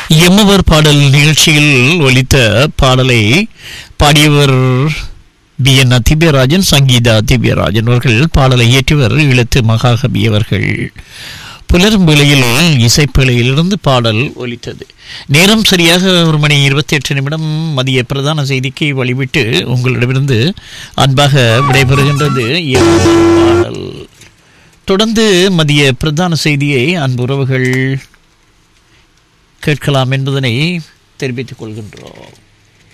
எம்மவர் பாடல் நிகழ்ச்சியில் ஒலித்த பாடலை பாடியவர் பி என் திவ்யராஜன் சங்கீதா திவ்யராஜன் அவர்கள் பாடலை இயற்றியவர் இழுத்து மகாகவி அவர்கள் புலரும் வேளையில் இசைப்பிழையிலிருந்து பாடல் ஒலித்தது நேரம் சரியாக ஒரு மணி இருபத்தி எட்டு நிமிடம் மதிய பிரதான செய்திக்கு வழிவிட்டு உங்களிடமிருந்து அன்பாக விடைபெறுகின்றது எம்மவர் பாடல் தொடர்ந்து மதிய பிரதான செய்தியை அன்புறவுகள் கேட்கலாம் என்பதனை தெரிவித்துக் கொள்கின்றோம்